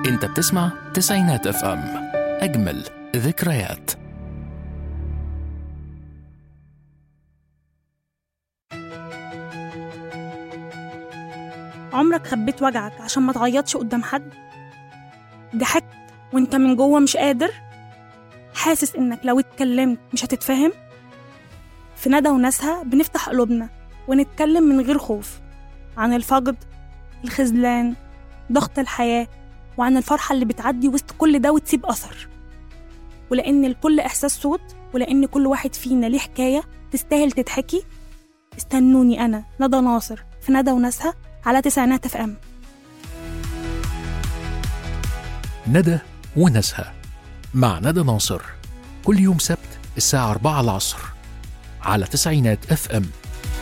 انت بتسمع تسعينات اف ام اجمل ذكريات عمرك خبيت وجعك عشان ما تعيطش قدام حد ضحكت وانت من جوه مش قادر حاسس انك لو اتكلمت مش هتتفهم في ندى وناسها بنفتح قلوبنا ونتكلم من غير خوف عن الفقد الخذلان ضغط الحياة وعن الفرحة اللي بتعدي وسط كل ده وتسيب أثر ولأن الكل إحساس صوت ولأن كل واحد فينا ليه حكاية تستاهل تتحكي استنوني أنا ندى ناصر في ندى وناسها على تسعينات اف ام ندى وناسها مع ندى ناصر كل يوم سبت الساعة 4 العصر على تسعينات اف ام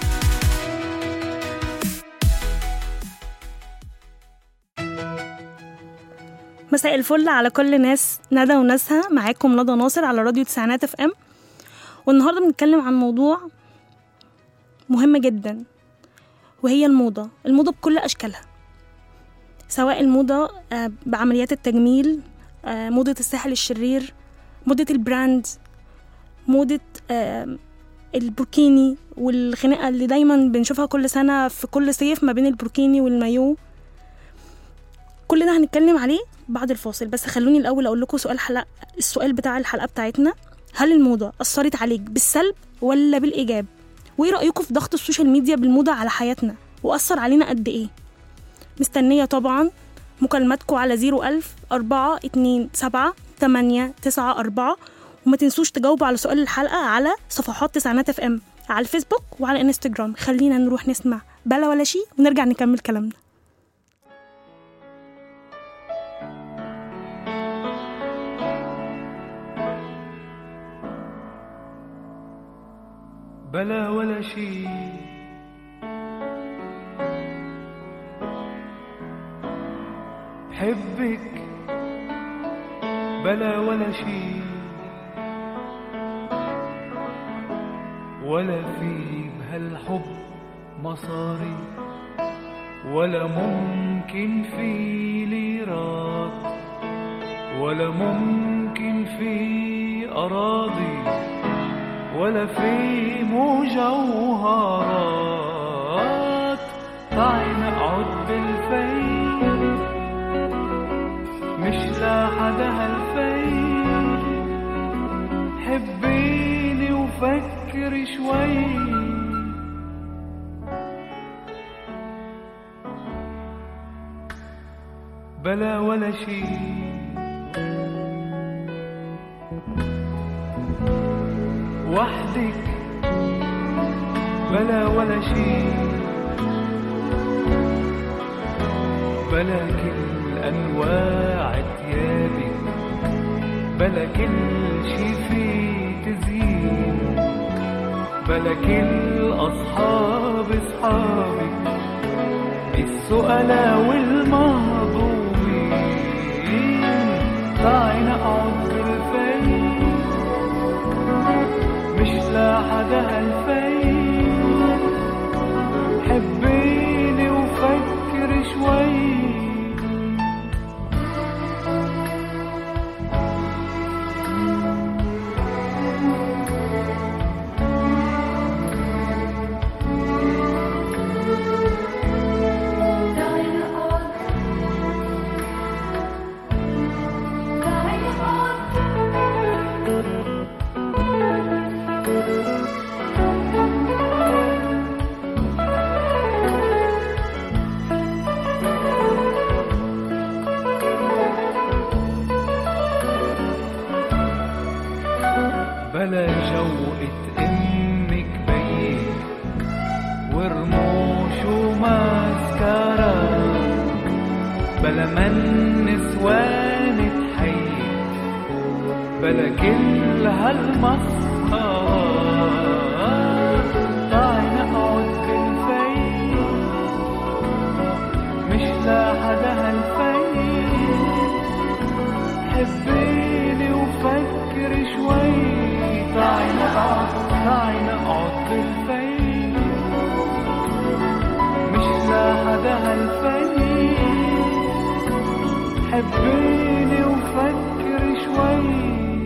مساء الفل على كل ناس ندى وناسها معاكم ندى ناصر على راديو تسعينات اف ام والنهارده بنتكلم عن موضوع مهم جدا وهي الموضة الموضة بكل أشكالها سواء الموضة آه، بعمليات التجميل آه، موضة الساحل الشرير موضة البراند موضة آه، البوركيني والخناقة اللي دايما بنشوفها كل سنة في كل صيف ما بين البوركيني والمايو كل ده هنتكلم عليه بعد الفاصل بس خلوني الأول أقول لكم سؤال حلقة السؤال بتاع الحلقة بتاعتنا هل الموضة أثرت عليك بالسلب ولا بالإيجاب؟ وايه رأيكم في ضغط السوشيال ميديا بالموضة على حياتنا وأثر علينا قد ايه مستنية طبعا مكالماتكم على 01000 4 2 7 8 9 4 وما تنسوش تجاوبوا على سؤال الحلقة على صفحات تسعينات اف ام على الفيسبوك وعلى انستجرام خلينا نروح نسمع بلا ولا شي ونرجع نكمل كلامنا بلا ولا شي حبك بلا ولا شي ولا في بهالحب مصاري ولا ممكن في ليرات ولا ممكن في أراضي ولا في مجوهرات تعي نقعد بالفيل مش لحدا هالفيل حبيني وفكر شوي بلا ولا شي وحدك بلا ولا شي بلا كل انواع ثيابك بلا كل شي في تزيين بلا كل اصحاب اصحابك السؤلاء والمهضومين تعي نقعد بالفيل مش لحدا هالفيل حبيني وفكر شوي بلا جوقة أمك بيك ورموش وماسكارا بلا من نسوان تحيك بلا كل هالمسخرات تعي نقعد بالفيل مش لحدا هالفيل حبيني وفكر شوي تعي نقعد تعي نقعد بالفيل مش لحدا هالفيل حبيني وفكر شوي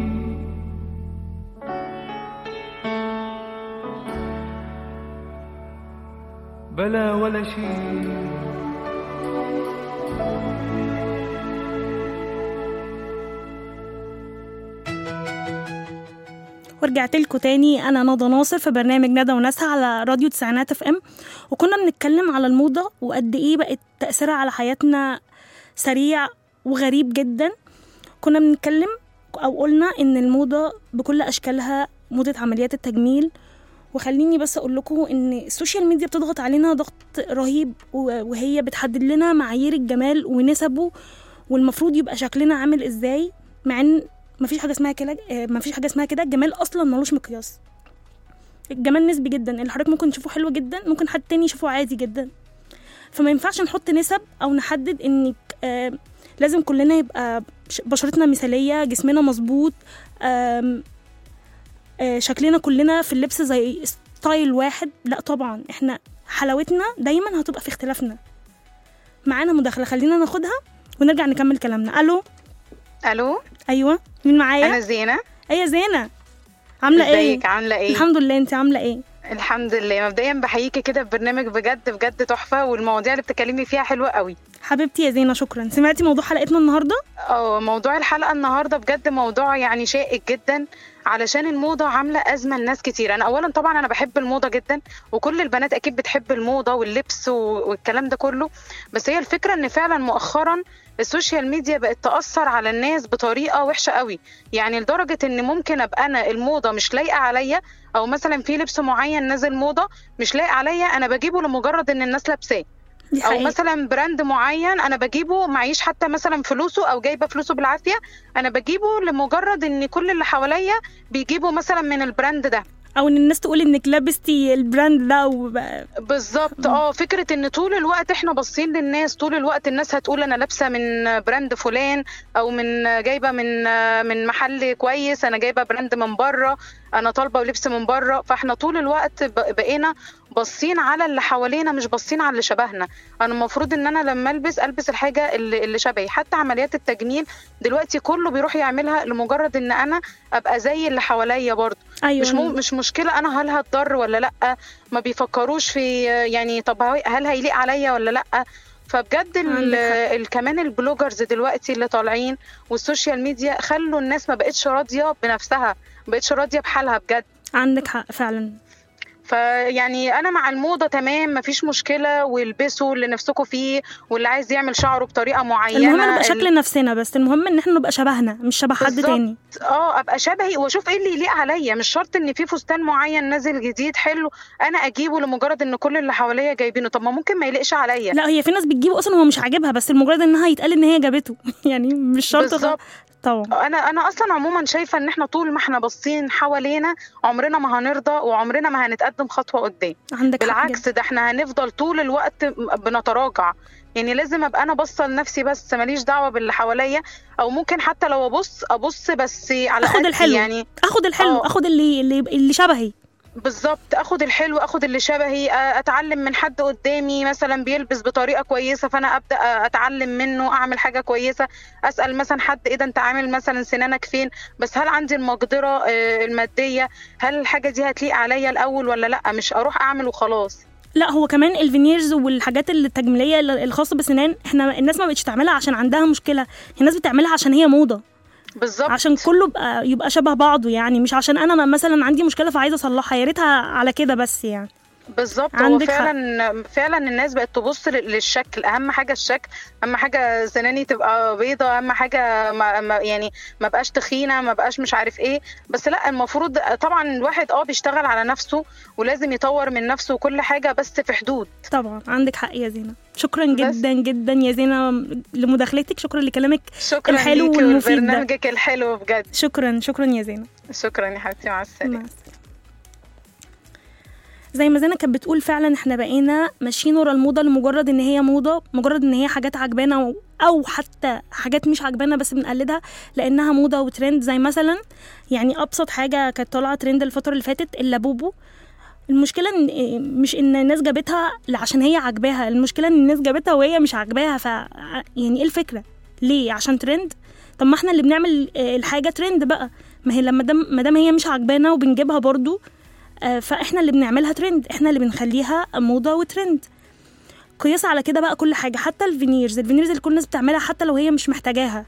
بلا ولا شي ورجعت لكم تاني انا ندى ناصر في برنامج ندى وناسها على راديو تسعينات اف ام وكنا بنتكلم على الموضه وقد ايه بقت تاثيرها على حياتنا سريع وغريب جدا كنا بنتكلم او قلنا ان الموضه بكل اشكالها موضه عمليات التجميل وخليني بس اقول لكم ان السوشيال ميديا بتضغط علينا ضغط رهيب و- وهي بتحدد لنا معايير الجمال ونسبه والمفروض يبقى شكلنا عامل ازاي مع ان مفيش حاجه اسمها كده آه، مفيش حاجه اسمها كده الجمال اصلا ملوش مقياس الجمال نسبي جدا اللي حضرتك ممكن تشوفه حلو جدا ممكن حد تاني يشوفه عادي جدا فما ينفعش نحط نسب او نحدد انك آه لازم كلنا يبقى ش- بشرتنا مثاليه جسمنا مظبوط آم، آه شكلنا كلنا في اللبس زي ستايل واحد لا طبعا احنا حلاوتنا دايما هتبقى في اختلافنا معانا مداخله خلينا ناخدها ونرجع نكمل كلامنا الو الو ايوه مين معايا انا زينه ايه زينة عاملة ايه؟ ازيك عامله ايه الحمد لله انت عاملة ايه؟ الحمد لله مبدئيا بحييكي كده في برنامج بجد بجد تحفه والمواضيع اللي بتتكلمي فيها حلوه قوي حبيبتي يا زينة شكرا سمعتي موضوع حلقتنا النهاردة؟ اه موضوع الحلقه النهارده بجد موضوع يعني شائك جدا علشان الموضه عامله ازمه لناس كتير انا اولا طبعا انا بحب الموضه جدا وكل البنات اكيد بتحب الموضه واللبس و- والكلام ده كله بس هي الفكره ان فعلا مؤخرا السوشيال ميديا بقت تاثر على الناس بطريقه وحشه قوي يعني لدرجه ان ممكن ابقى انا الموضه مش لايقه عليا او مثلا في لبس معين نازل موضه مش لايق عليا انا بجيبه لمجرد ان الناس لابساه دي او حقيقة مثلا براند معين انا بجيبه معيش حتى مثلا فلوسه او جايبه فلوسه بالعافيه انا بجيبه لمجرد ان كل اللي حواليا بيجيبوا مثلا من البراند ده او ان الناس تقول انك لبستي البراند ده وبقى بالظبط اه فكره ان طول الوقت احنا باصين للناس طول الوقت الناس هتقول انا لابسه من براند فلان او من جايبه من من محل كويس انا جايبه براند من بره انا طالبه لبس من بره فاحنا طول الوقت ب- بقينا باصين على اللي حوالينا مش باصين على اللي شبهنا انا المفروض ان انا لما البس البس الحاجه اللي, اللي شبهي حتى عمليات التجميل دلوقتي كله بيروح يعملها لمجرد ان انا ابقى زي اللي حواليا برضه ايوه مش مو مش مشكله انا هل هتضر ولا لا ما بيفكروش في يعني طب هي- هل هيليق عليا ولا لا فبجد ال- عندك حق. ال- كمان البلوجرز دلوقتي اللي طالعين والسوشيال ميديا خلوا الناس ما بقتش راضيه بنفسها ما بقتش راضيه بحالها بجد عندك حق فعلا فيعني انا مع الموضه تمام مفيش مشكله والبسوا اللي نفسكم فيه واللي عايز يعمل شعره بطريقه معينه المهم نبقى ال- شكل نفسنا بس المهم ان احنا نبقى شبهنا مش شبه حد بالظبط. تاني اه ابقى شبهي واشوف ايه اللي يليق عليا مش شرط ان في فستان معين نازل جديد حلو انا اجيبه لمجرد ان كل اللي حواليا جايبينه طب ما ممكن ما يليقش عليا لا هي في ناس بتجيبه اصلا هو مش عاجبها بس المجرد انها يتقال ان هي جابته يعني مش شرط بالظبط. طبعا انا انا اصلا عموما شايفه ان احنا طول ما احنا باصين حوالينا عمرنا ما هنرضى وعمرنا ما هنتقدم خطوه قدام عندك حق بالعكس ده احنا هنفضل طول الوقت بنتراجع يعني لازم ابقى انا باصه لنفسي بس ماليش دعوه باللي حواليا او ممكن حتى لو ابص ابص بس على اخد قدي الحلو يعني اخد الحلو آه. اخد اللي اللي, اللي شبهي بالظبط اخد الحلو اخد اللي شبهي آه، اتعلم من حد قدامي مثلا بيلبس بطريقه كويسه فانا ابدا آه، اتعلم منه اعمل حاجه كويسه اسال مثلا حد ايه ده انت عامل مثلا سنانك فين بس هل عندي المقدره آه، الماديه هل الحاجه دي هتليق عليا الاول ولا لا مش اروح اعمل وخلاص لا هو كمان الفينيرز والحاجات التجميليه اللي- الخاصه بالسنان احنا الناس ما بقتش تعملها عشان عندها مشكله الناس بتعملها عشان هي موضه بالظبط عشان كله يبقى يبقى شبه بعضه يعني مش عشان انا م- مثلا عندي مشكله فعايزه اصلحها يا ريتها على كده بس يعني بالظبط هو عندك حق. فعلا فعلا الناس بقت تبص لل- للشكل اهم حاجه الشكل اهم حاجه سناني تبقى بيضه اهم حاجه ما ما يعني ما بقاش تخينه ما بقاش مش عارف ايه بس لا المفروض طبعا الواحد اه بيشتغل على نفسه ولازم يطور من نفسه وكل حاجه بس في حدود طبعا عندك حق يا زينه شكرا بس. جدا جدا يا زينه لمداخلتك شكرا لكلامك شكرا الحلو ليكي والمفيد ده. ولبرنامجك الحلو بجد شكرا شكرا يا زينه شكرا يا حبيبتي مع السلامه مع السلامة. زي ما زينة كانت بتقول فعلا احنا بقينا ماشيين ورا الموضة لمجرد ان هي موضة مجرد ان هي حاجات عجبانا و- او حتى حاجات مش عجبانا بس بنقلدها لانها موضة وترند زي مثلا يعني ابسط حاجة كانت طالعة ترند الفترة اللي فاتت اللابوبو المشكلة ان مش ان الناس جابتها عشان هي عجباها المشكلة ان الناس جابتها وهي مش عجباها ف يعني ايه الفكرة ليه عشان ترند طب ما احنا اللي بنعمل آه، الحاجه ترند بقى ما هي لما دام ما دام هي مش عاجبانا وبنجيبها برضو آه، فاحنا اللي بنعملها ترند احنا اللي بنخليها موضه وترند قياس على كده بقى كل حاجه حتى الفينيرز الفينيرز اللي كل الناس بتعملها حتى لو هي مش محتاجاها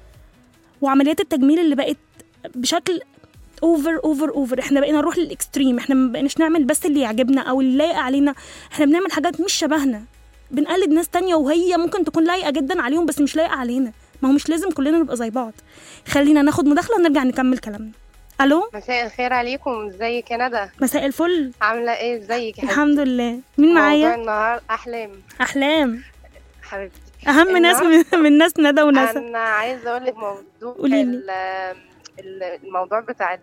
وعمليات التجميل اللي بقت بشكل اوفر اوفر اوفر احنا بقينا نروح للاكستريم احنا ما بقيناش نعمل بس اللي يعجبنا او اللي لايق علينا احنا بنعمل حاجات مش شبهنا بنقلد ناس تانية وهي ممكن تكون لايقة جدا عليهم بس مش لايقة علينا ما هو مش لازم كلنا نبقى زي بعض خلينا ناخد مداخلة ونرجع نكمل كلامنا الو مساء الخير عليكم ازيك يا ندى مساء الفل عامله ايه ازيك يا حبيبتي الحمد لله مين موضوع معايا النهار احلام احلام حبيبتي اهم ناس من, من ناس ندى ونسى انا عايزه اقول لك موضوع قوليلي. ال- ال- الموضوع بتاع ال-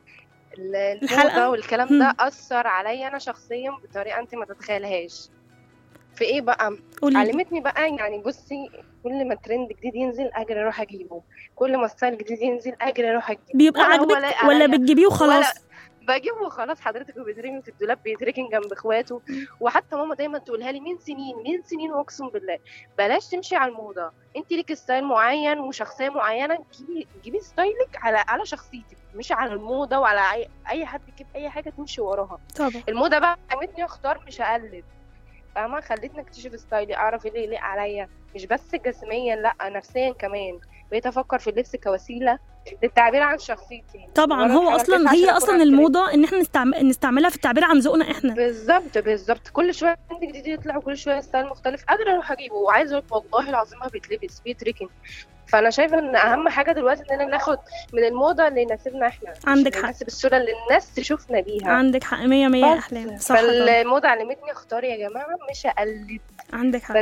ال- الحلقة؟ الموضه والكلام مم. ده اثر عليا انا شخصيا بطريقه انت ما تتخيلهاش في ايه بقى قولي علمتني بقى يعني بصي كل ما ترند جديد ينزل اجري اروح اجيبه كل ما ستايل جديد ينزل اجري اروح اجيبه بيبقى ولا هو عاجبك لايق ولا عليا بتجيبيه وخلاص بجيبه وخلاص حضرتك وبيترمي في الدولاب بيتركن جنب اخواته وحتى ماما دايما تقولها لي من سنين من سنين واقسم بالله بلاش تمشي على الموضه انت ليك ستايل معين وشخصيه معينه جيبي جيبي ستايلك على على شخصيتك مش على الموضه وعلى اي اي حد يجيب اي حاجه تمشي وراها طبعا الموضه بقى علمتني اختار مش اقلد فاهمه خلتني اكتشف ستايلي اعرف ايه اللي يليق عليا مش بس جسميا لا نفسيا كمان بقيت افكر في اللبس كوسيله للتعبير عن شخصيتي طبعا مجرد هو حاجة اصلا بس هي عشان اصلا أكون الموضة ان احنا نستعم... نستعملها في التعبير عن ذوقنا احنا بالظبط بالظبط كل شويه عندي جديد يطلع وكل شويه ستايل مختلف قادره اروح اجيبه وعايزه اقول والله العظيم ما بيتلبس بيتركن فانا شايفه ان اهم حاجه دلوقتي اننا ناخد من الموضه اللي يناسبنا احنا مش عندك اللي حق. يناسب الصوره اللي الناس تشوفنا بيها عندك حق مية مية يا بس. احلام صح طبعا. فالموضه علمتني اختار يا جماعه مش اقلد عندك حق بس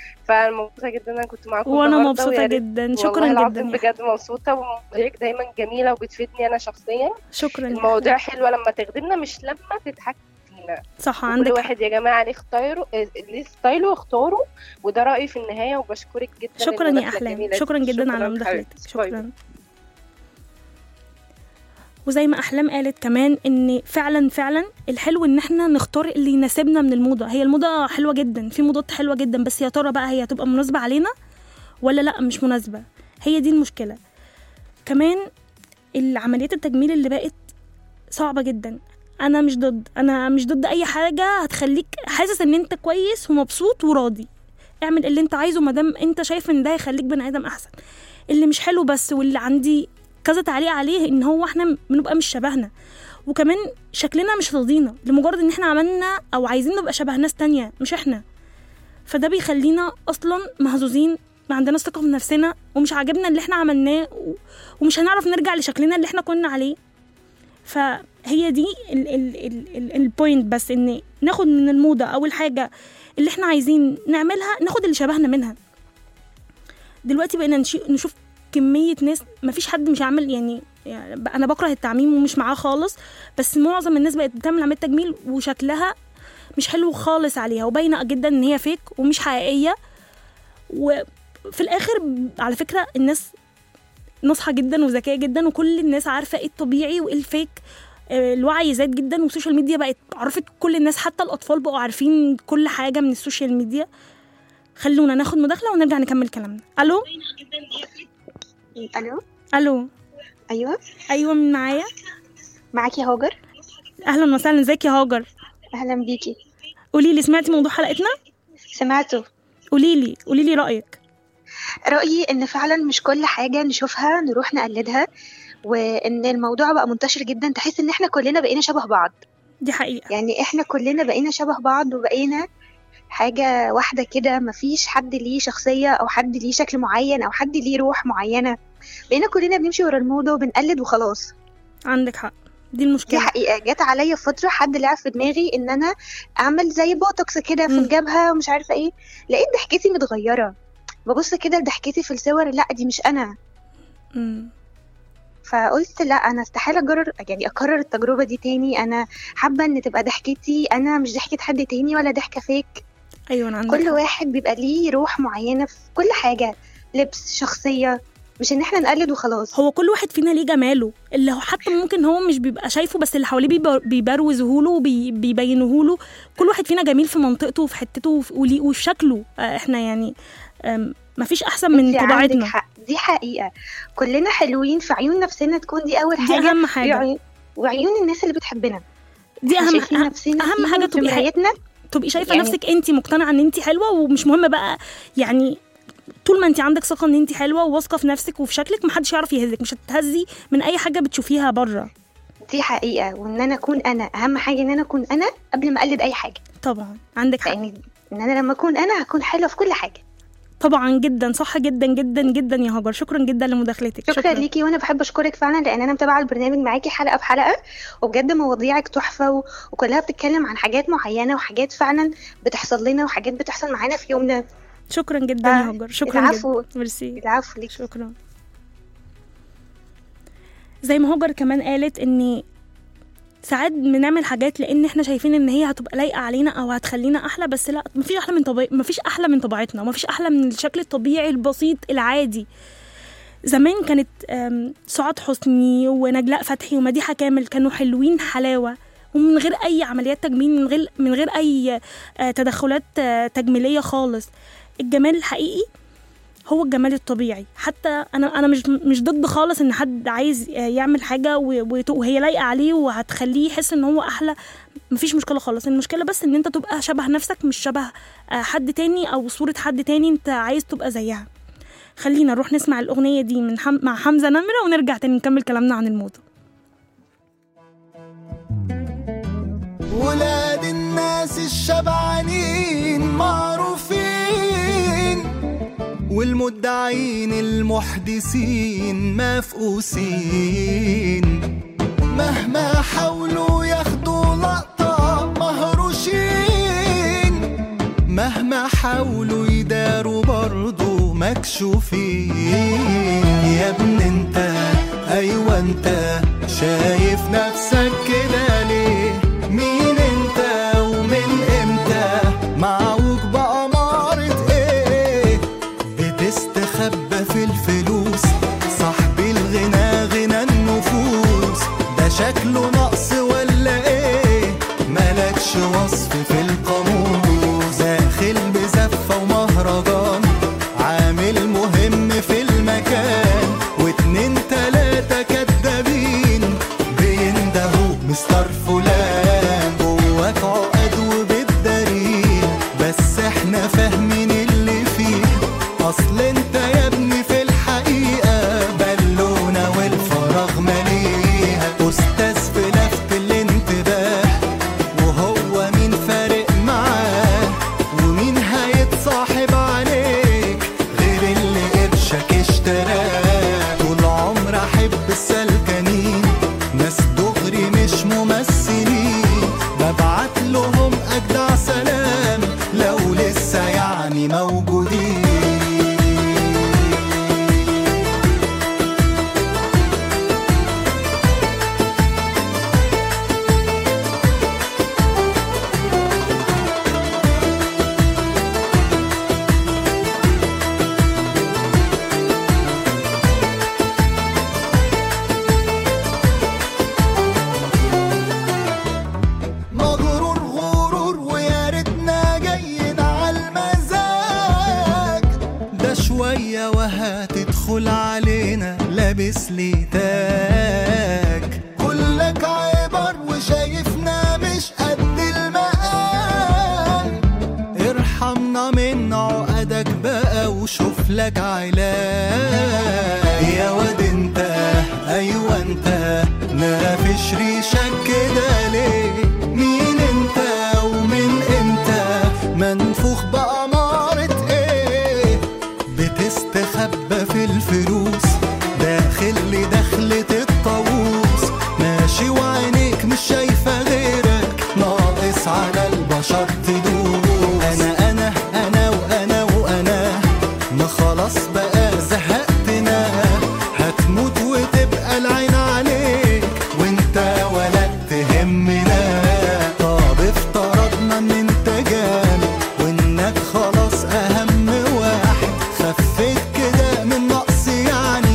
فمبسوطه جدا انا كنت معاكم وانا النهاردة مبسوطة ويا ريت- جدا شكرا والله جدا العظيم يا بجد مبسوطه ومواضيعك دايما جميله وبتفيدني انا شخصيا شكرا يا المواضيع حلوه لما تخدمنا مش لما تضحك فينا صح كل عندك حق واحد يا جماعه ليه اختاره آه، ليه ستايله واختاره وده رايي في النهايه وبشكرك جدا شكرا يا للمداخلة احلام الجميلة دي. شكرا جدا على مداخلتك حبيبتي. باي باي. شكرا وزي ما احلام قالت كمان ان فعلا فعلا الحلو ان احنا نختار اللي يناسبنا من الموضه هي الموضه حلوه جدا في موضات حلوه جدا بس يا ترى بقى هي هتبقى مناسبه علينا ولا لا مش مناسبه هي دي المشكله كمان العمليات التجميل اللي بقت صعبه جدا انا مش ضد انا مش ضد اي حاجه هتخليك حاسس ان انت كويس ومبسوط وراضي اعمل اللي انت عايزه مادام انت شايف ان ده هيخليك بني ادم احسن اللي مش حلو بس واللي عندي كذا تعليق عليه ان هو احنا بنبقى مش شبهنا وكمان شكلنا مش راضينا لمجرد ان احنا عملنا او عايزين نبقى شبه ناس تانية مش احنا فده بيخلينا اصلا مهزوزين ما عندناش ثقه في نفسنا ومش عاجبنا اللي احنا عملناه و- ومش هنعرف نرجع لشكلنا اللي احنا كنا عليه فهي دي ال- ال- ال- ال- البوينت بس ان ناخد من الموضه او الحاجه اللي احنا عايزين نعملها ناخد اللي شبهنا منها دلوقتي بقينا نشي- نشوف كمية ناس مفيش حد مش عامل يعني, يعني ب- أنا بكره التعميم ومش معاه خالص بس معظم الناس بقت بتعمل عملية تجميل وشكلها مش حلو خالص عليها وباينة جدا إن هي فيك ومش حقيقية وفي الآخر ب- على فكرة الناس ناصحة جدا وذكية جدا وكل الناس عارفة إيه الطبيعي وإيه الفيك آه، الوعي زاد جدا والسوشيال ميديا بقت عرفت كل الناس حتى الأطفال بقوا عارفين كل حاجة من السوشيال ميديا خلونا ناخد مداخلة ونرجع نكمل كلامنا ألو الو ألو ايوه أيوة من معايا معاكي هاجر أهلا وسهلا ازيك يا هاجر اهلا بيكي قولي لي سمعتي موضوع حلقتنا سمعته قولي لي قولي لي رأيك رايي ان فعلا مش كل حاجه نشوفها نروح نقلدها وان الموضوع بقى منتشر جدا تحس ان احنا كلنا بقينا شبه بعض دي حقيقة يعني احنا كلنا بقينا شبه بعض وبقينا حاجه واحده كده مفيش حد ليه شخصيه او حد ليه شكل معين او حد ليه روح معينه بقينا كلنا بنمشي ورا الموضه وبنقلد وخلاص عندك حق دي دي المشكلة حقيقة جت عليا فترة حد لعب في دماغي إن أنا أعمل زي بوتوكس كده في مم. الجبهة ومش عارفة إيه لقيت ضحكتي متغيرة ببص كده لضحكتي في الصور لا دي مش أنا مم. فقلت لا أنا استحالة أجرر يعني أكرر التجربة دي تاني أنا حابة إن تبقى ضحكتي أنا مش ضحكة حد تاني ولا ضحكة فيك أيوة أنا عندك كل حق. واحد بيبقى ليه روح معينة في كل حاجة لبس شخصية مش ان احنا نقلد وخلاص هو كل واحد فينا ليه جماله اللي هو حتى ممكن هو مش بيبقى شايفه بس اللي حواليه بيبر- بيبروزوه له وبيبينوه له كل واحد فينا جميل في منطقته وفي حتته وفي- وليه- وفي شكله آه، احنا يعني آم، مفيش احسن من انتي عندك طبيعتنا حق دي حقيقة كلنا حلوين في عيون نفسنا تكون دي اول دي حاجة اهم حاجه وعيون- وعيون الناس اللي بتحبنا دي احنا اهم شايفين نفسنا أهم فيهم حاجة في تبقي حق- مرايتنا تبقي شايفه يعني- نفسك انت مقتنعه ان انت حلوه ومش مهم بقى يعني طول ما انت عندك ثقه ان انت حلوه وواثقه في نفسك وفي شكلك محدش يعرف يهزك مش هتتهزي من اي حاجه بتشوفيها بره دي حقيقة وان انا اكون انا اهم حاجة ان انا اكون انا قبل ما اقلد اي حاجة طبعا عندك حق لان ان انا لما اكون انا هكون حلوة في كل حاجة طبعا جدا صح جدا جدا جدا يا هاجر شكرا جدا لمداخلتك شكرا, ليكي وانا بحب اشكرك فعلا لان انا متابعه البرنامج معاكي حلقه بحلقه وبجد مواضيعك تحفه و... وكلها بتتكلم عن حاجات معينه وحاجات فعلا بتحصل لنا وحاجات بتحصل معانا في يومنا شكرا جدا يا آه، هاجر شكرا العفو. جدا ميرسي العفو ليكي شكرا زي ما هاجر كمان قالت ان ساعات بنعمل حاجات لان احنا شايفين ان هي هتبقى لايقه علينا او هتخلينا احلى بس لا مفيش احلى من طبيعي مفيش احلى من طبيعتنا ومفيش احلى من الشكل الطبيعي البسيط العادي زمان كانت آم، سعاد حسني ونجلاء فتحي ومديحه كامل كانوا حلوين حلاوه ومن غير اي عمليات تجميل من غير من غير اي آه، تدخلات آه، تجميليه خالص الجمال الحقيقي هو الجمال الطبيعي حتى انا انا مش مش ضد خالص ان حد عايز يعمل حاجه و- وت- وهي لايقه عليه وهتخليه يحس ان هو احلى مفيش مشكله خالص المشكله بس ان انت تبقى شبه نفسك مش شبه آه، حد تاني او صوره حد تاني انت عايز تبقى زيها خلينا نروح نسمع الاغنيه دي من حم... مع حمزه نمره ونرجع تاني نكمل كلامنا عن الموضه ولاد الناس الشبعانين معروفين والمدعين المحدثين مفقوسين مهما حاولوا ياخدوا لقطة مهروشين مهما حاولوا يداروا برضو مكشوفين يا ابن انت ايوه انت شايف نفسك كده ليه مين انت ومن امتى معوج بأمارة ايه بتستخبى في الفلوس صاحب الغنى غنى النفوس ده شكله نقص ولا ايه ملكش وصف في القاموس داخل بزفة ومهرجان عامل مهم في المكان واتنين تلاتة كدابين بيندهوا مستر فلان جواك عقد وبالدليل بس احنا فاهمين اللي فيه اصل انت يا ابني في الحقيقة بالونة والفراغ مليها استاذ في لفت الانتباه وهو مين فارق معاه ومين هيتصاحب عليك غير اللي قرشك اشتراه طول عمر احب السلكانين ناس دغري مش ممثلين ببعت لهم اجدع سلام لو لسه يعني موجودين مغرور غرور ويا ريتنا جايين على المزاج ده شوية وهتدخل علينا لابس لي تاج كلك عبر وشايفنا مش قد المقام ارحمنا من عقدك بقى وشوف لك علاج يا واد انت ايوه انت نافش ريشك كده ليه مين انت ومن امتى منفوخ بأمارة ايه بتستخبى في الفلوس داخل لدخلة الطاووس ماشي وعينيك مش شايفة غيرك ناقص على البشر تدوس انا انا انا وانا وانا ما خلاص بقى زهقتنا هتموت وتبقى العين عليك وانت ولا تهمنا طب افترضنا ان انت جامد وانك خلاص اهم واحد خفيت كده من نقص يعني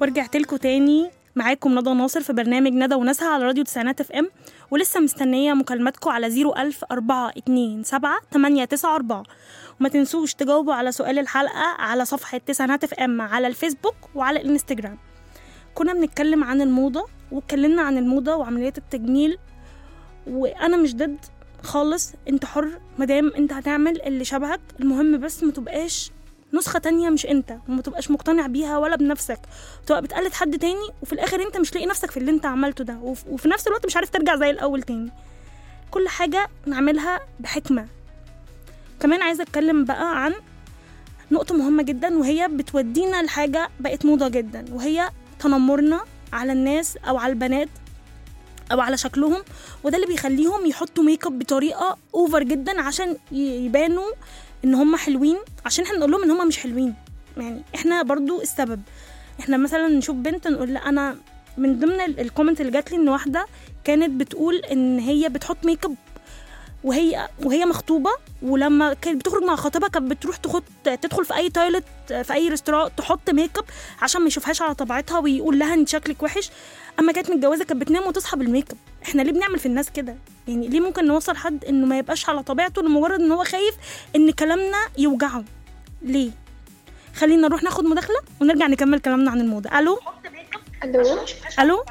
ورجعت لكم تاني معاكم ندى ناصر في برنامج ندى وناسها على راديو تسعينات اف ام ولسه مستنيه مكالماتكم على 01000 427 894 وما تنسوش تجاوبوا على سؤال الحلقه على صفحه تسعينات اف ام على الفيسبوك وعلى الانستجرام كنا بنتكلم عن الموضه واتكلمنا عن الموضه وعمليات التجميل وانا مش ضد خالص انت حر مادام انت هتعمل اللي شبهك المهم بس ما تبقاش نسخة تانية مش انت وما تبقاش مقتنع بيها ولا بنفسك تبقى بتقلد حد تاني وفي الاخر انت مش لاقي نفسك في اللي انت عملته ده وف- وفي نفس الوقت مش عارف ترجع زي الاول تاني كل حاجة نعملها بحكمة كمان عايزة اتكلم بقى عن نقطة مهمة جدا وهي بتودينا لحاجة بقت موضة جدا وهي تنمرنا على الناس او على البنات او على شكلهم وده اللي بيخليهم يحطوا ميك اب بطريقه اوفر جدا عشان ي- يبانوا ان هم حلوين عشان احنا نقول لهم ان هم مش حلوين يعني احنا برضو السبب احنا مثلا نشوف بنت نقول لا انا من ضمن ال- الكومنت اللي جات لي ان واحده كانت بتقول ان هي بتحط ميك اب وهي وهي مخطوبه ولما كانت بتخرج مع خطيبها كانت بتروح تخط تدخل في اي تويلت في اي ريستوران تحط ميك اب عشان ما يشوفهاش على طبيعتها ويقول لها انت شكلك وحش اما كانت متجوزه كانت بتنام وتصحى بالميك اب احنا ليه بنعمل في الناس كده يعني ليه ممكن نوصل حد انه ما يبقاش على طبيعته لمجرد ان هو خايف ان كلامنا يوجعه ليه خلينا نروح ناخد مداخله ونرجع نكمل كلامنا عن الموضه الو الو الو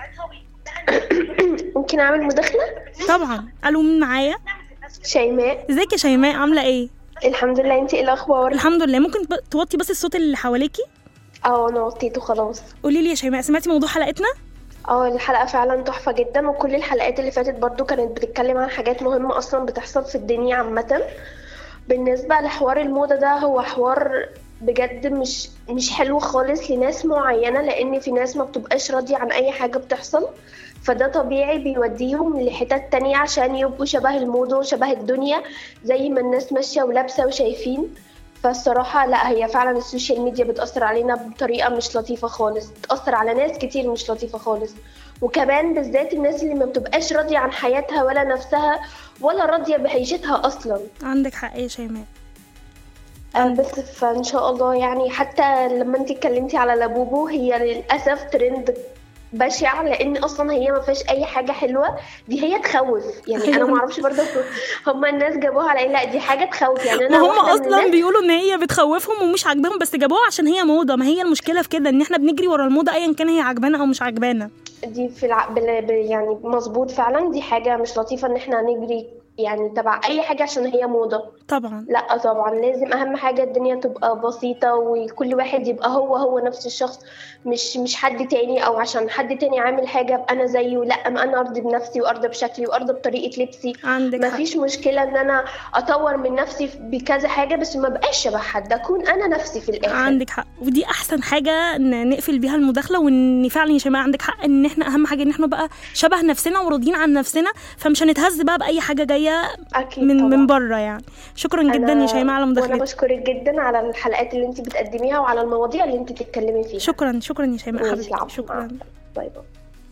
ممكن اعمل مداخله طبعا الو مين معايا شيماء ازيك يا شيماء عامله ايه الحمد لله انت ايه الاخبار الحمد لله ممكن ب- توطي بس الصوت اللي حواليكي اه انا وطيته خلاص قولي لي يا شيماء سمعتي موضوع حلقتنا اه الحلقه فعلا تحفه جدا وكل الحلقات اللي فاتت برضو كانت بتتكلم عن حاجات مهمه اصلا بتحصل في الدنيا عامه بالنسبه لحوار الموضه ده هو حوار بجد مش مش حلو خالص لناس معينه لان في ناس ما بتبقاش راضيه عن اي حاجه بتحصل فده طبيعي بيوديهم لحتت تانية عشان يبقوا شبه الموضة وشبه الدنيا زي ما الناس ماشية ولابسة وشايفين فالصراحة لا هي فعلا السوشيال ميديا بتأثر علينا بطريقة مش لطيفة خالص بتأثر على ناس كتير مش لطيفة خالص وكمان بالذات الناس اللي ما بتبقاش راضية عن حياتها ولا نفسها ولا راضية بعيشتها أصلا عندك حق يا شيماء آه، بس فان شاء الله يعني حتى لما انت اتكلمتي على لابوبو هي للاسف ترند بشع لان اصلا هي ما فيهاش اي حاجه حلوه دي هي تخوف يعني انا ما اعرفش برضه هما الناس جابوها على ايه لا دي حاجه تخوف يعني انا ما هم واحدة من اصلا الناس- بيقولوا ان هي بتخوفهم ومش عاجباهم بس جابوها عشان هي موضه ما هي المشكله في كده ان احنا بنجري ورا الموضه ايا كان هي عجبانا او مش عجبانا دي في الع... بال... بال... يعني مظبوط فعلا دي حاجه مش لطيفه ان احنا نجري يعني تبع اي حاجه عشان هي موضه طبعا لا طبعا لازم اهم حاجه الدنيا تبقى بسيطه وكل واحد يبقى هو هو نفس الشخص مش مش حد تاني او عشان حد تاني عامل حاجه ابقى انا زيه لا ما انا ارضي بنفسي وارضى بشكلي وارضى بطريقه لبسي عندك ما حق. فيش مشكله ان انا اطور من نفسي بكذا حاجه بس ما بقاش شبه حد اكون انا نفسي في الاخر عندك حق ودي احسن حاجه ن- نقفل بيها المداخله وان فعلا يا شيماء عندك حق ان احنا اهم حاجه ان احنا بقى شبه نفسنا وراضيين عن نفسنا فمش هنتهز بقى باي حاجه جايه اكيد من طبعا. من بره يعني شكرا جدا يا أنا- شيماء على وانا مداخلتك بشكرك جدا على الحلقات اللي انت بتقدميها وعلى المواضيع اللي انت بتتكلمي فيها شكرا شكرا يا شيماء ماشي، حبيبتي العفو. شكرا باي باي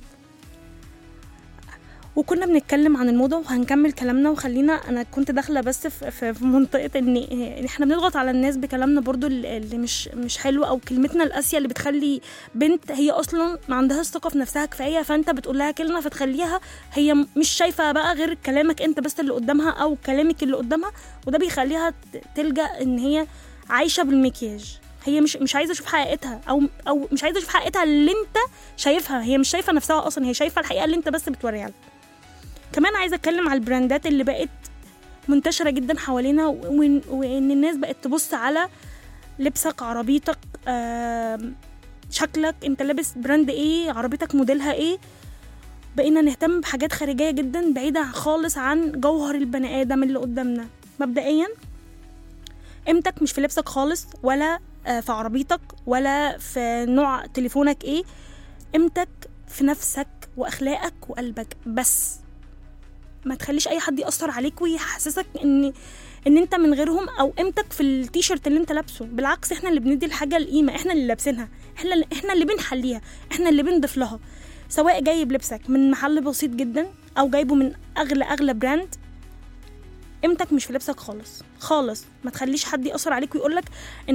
وكنا بنتكلم عن الموضة وهنكمل كلامنا وخلينا انا كنت داخله بس في, في, في منطقه ان إن احنا بنضغط على الناس بكلامنا برضو اللي اللي مش مش حلو او كلمتنا القاسيه اللي بتخلي بنت هي اصلا ما عندهاش ثقه في نفسها كفايه فانت بتقول لها كلمه فتخليها هي م- مش شايفه بقى غير كلامك انت بس اللي قدامها او كلامك اللي قدامها وده بيخليها ت- تلجا ان هي عايشه بالمكياج هي مش مش عايزه تشوف حقيقتها او او مش عايزه تشوف حقيقتها اللي انت شايفها هي مش شايفه نفسها اصلا هي شايفه الحقيقه اللي انت بس بتوريها لها كمان عايزه اتكلم على البراندات اللي بقت منتشره جدا حوالينا وان, وإن الناس بقت تبص على لبسك عربيتك آم، شكلك انت لابس براند ايه عربيتك موديلها ايه بقينا نهتم بحاجات خارجيه جدا بعيده خالص عن جوهر البني ادم اللي قدامنا مبدئيا قيمتك مش في لبسك خالص ولا آه، في عربيتك ولا في نوع تليفونك ايه قيمتك في نفسك واخلاقك وقلبك بس ما تخليش اي حد ياثر عليك ويحسسك ان ان انت من غيرهم او قيمتك في التيشيرت اللي انت لابسه بالعكس احنا اللي بندي الحاجه القيمه احنا اللي لابسينها احنا اللي احنا اللي بنحليها احنا اللي بنضيف لها سواء جايب لبسك من محل بسيط جدا او جايبه من اغلى اغلى براند قيمتك مش في لبسك خالص خالص ما تخليش حد ياثر عليك ويقولك انك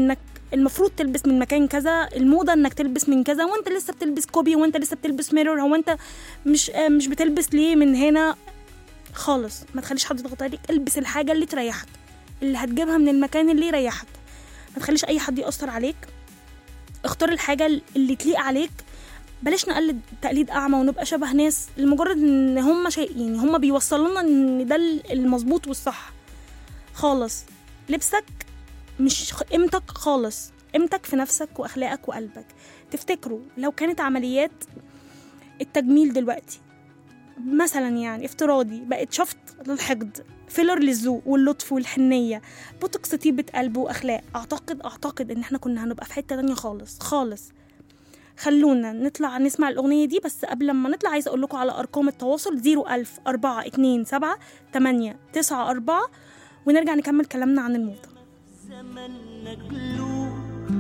المفروض تلبس من مكان كذا الموضه انك تلبس من كذا وانت لسه بتلبس كوبي وانت لسه بتلبس ميرور هو انت مش آه، مش بتلبس ليه من هنا خالص ما تخليش حد يضغط عليك البس الحاجه اللي تريحك اللي هتجيبها من المكان اللي يريحك ما تخليش اي حد يأثر عليك اختار الحاجه اللي تليق عليك بلاش نقلد تقليد اعمى ونبقى شبه ناس لمجرد ان هم شيء يعني هم بيوصلوا لنا ان ده المظبوط والصح خالص لبسك مش قيمتك خالص قيمتك في نفسك واخلاقك وقلبك تفتكروا لو كانت عمليات التجميل دلوقتي مثلا يعني افتراضي بقت شفط للحقد فيلر للذوق واللطف والحنيه بوتوكس طيبه قلب واخلاق اعتقد اعتقد ان احنا كنا هنبقى في حته تانية خالص خالص خلونا نطلع نسمع الأغنية دي بس قبل ما نطلع عايزة أقول لكم على أرقام التواصل 01000 427 8 9 4 ونرجع نكمل كلامنا عن الموضة زمننا قلوب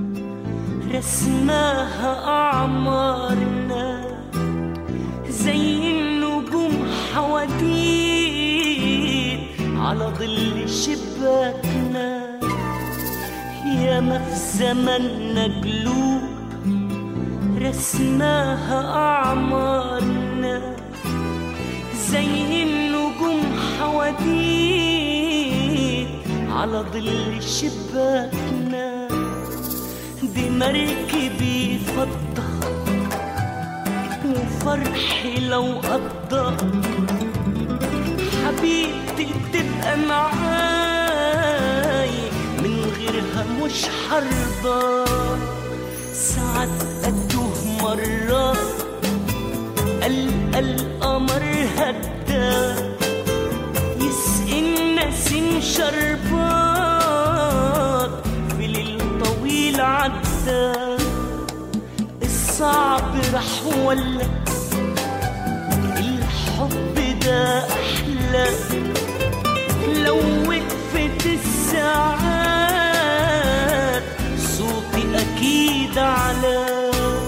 رسماها أعمارنا زي النجوم حواديت على ظل شباكنا ياما في زمننا قلوب رسماها أعمارنا زي النجوم حواديت على ظل شباكنا دي مركبي فضة وفرحي لو قضى حبيبتي تبقى معاي من غيرها مش حرضى ساعات أتوه مرة ألقى القمر هدى يسقي النسيم شربات في ليل طويل عدى الصعب راح ولا الحب ده أحلى لو وقفت الساعات صوتي أكيد على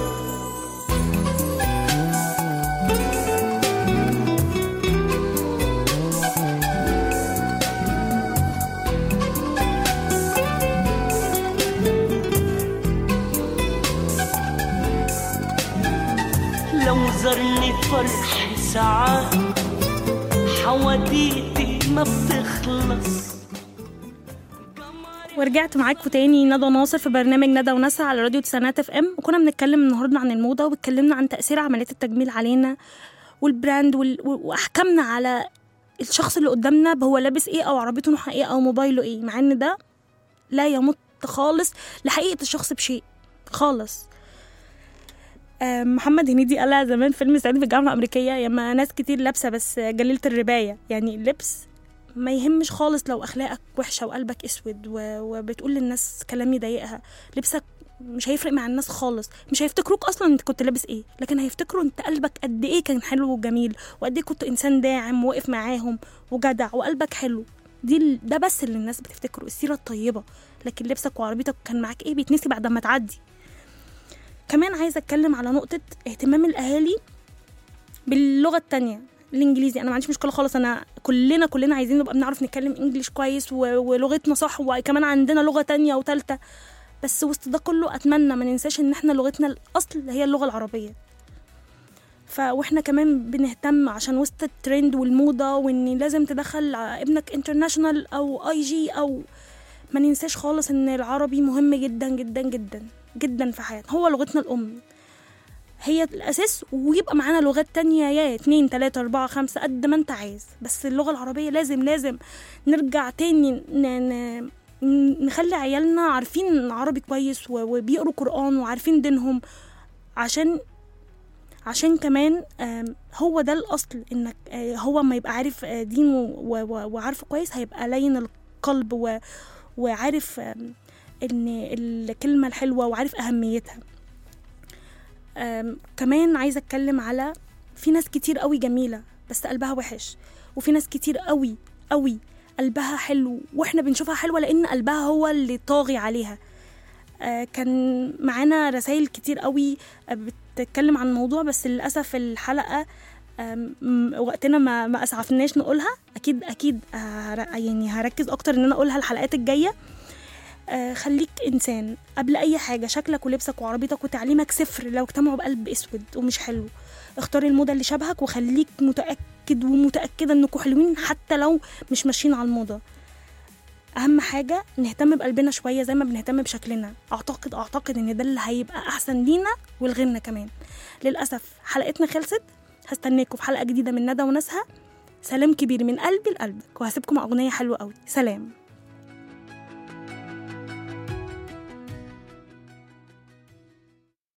لو زرني فرح ساعات حواديتي ما بتخلص ورجعت معاكم تاني ندى ناصر في برنامج ندى ونسى على راديو تسعينات اف ام وكنا بنتكلم النهارده عن الموضه واتكلمنا عن تاثير عمليات التجميل علينا والبراند وال... واحكامنا على الشخص اللي قدامنا هو لابس ايه او عربيته نوعها ايه او موبايله ايه مع ان ده لا يمت خالص لحقيقه الشخص بشيء خالص آم، محمد هنيدي قالها زمان في فيلم صعيدي في الجامعه الامريكيه ياما ناس كتير لابسه بس جليله الربايه يعني اللبس ما يهمش خالص لو اخلاقك وحشه وقلبك اسود و... وبتقول للناس كلام يضايقها لبسك مش هيفرق مع الناس خالص مش هيفتكروك اصلا انت كنت لابس ايه لكن هيفتكروا انت قلبك قد ايه كان حلو وجميل وقد ايه كنت انسان داعم واقف معاهم وجدع وقلبك حلو دي ال- ده بس اللي الناس بتفتكره السيره الطيبه لكن لبسك وعربيتك كان معاك ايه بيتنسي بعد ما تعدي كمان عايزه اتكلم على نقطه اهتمام الاهالي باللغه التانية الانجليزي انا ما عنديش مشكله خالص انا كلنا كلنا عايزين نبقى بنعرف نتكلم انجليش كويس و... ولغتنا صح وكمان عندنا لغه تانية وتالتة بس وسط ده كله اتمنى ما ننساش ان احنا لغتنا الاصل هي اللغه العربيه ف واحنا كمان بنهتم عشان وسط الترند والموضه وان لازم تدخل ع- ابنك انترناشونال او اي جي او ما ننساش خالص ان العربي مهم جدا جدا جدا جدا في حياتنا هو لغتنا الام هي الأساس ويبقى معانا لغات تانية يا اتنين تلاتة أربعة خمسة قد ما أنت عايز بس اللغة العربية لازم لازم نرجع تاني ن... ن... نخلي عيالنا عارفين عربي كويس و... وبيقروا قرآن وعارفين دينهم عشان عشان كمان آم، هو ده الأصل إنك آه، هو ما يبقى عارف آه، دينه و... و... وعارفه كويس هيبقى لين القلب و... وعارف آم، إن الكلمة الحلوة وعارف أهميتها أم، كمان عايزه اتكلم على في ناس كتير قوي جميله بس قلبها وحش وفي ناس كتير قوي قوي قلبها حلو واحنا بنشوفها حلوه لان قلبها هو اللي طاغي عليها آه، كان معانا رسائل كتير قوي آه، بتتكلم عن الموضوع بس للاسف الحلقه آم، م- وقتنا ما ما اسعفناش نقولها اكيد اكيد هر- يعني هركز اكتر ان انا اقولها الحلقات الجايه آه خليك انسان قبل اي حاجه شكلك ولبسك وعربيتك وتعليمك صفر لو اجتمعوا بقلب اسود ومش حلو اختار الموضه اللي شبهك وخليك متاكد ومتاكده انكم حلوين حتى لو مش ماشيين على الموضه اهم حاجه نهتم بقلبنا شويه زي ما بنهتم بشكلنا اعتقد اعتقد ان ده اللي هيبقى احسن لينا ولغيرنا كمان للاسف حلقتنا خلصت هستناكم في حلقه جديده من ندى وناسها سلام كبير من قلبي لقلبك وهسيبكم مع اغنيه حلوه قوي سلام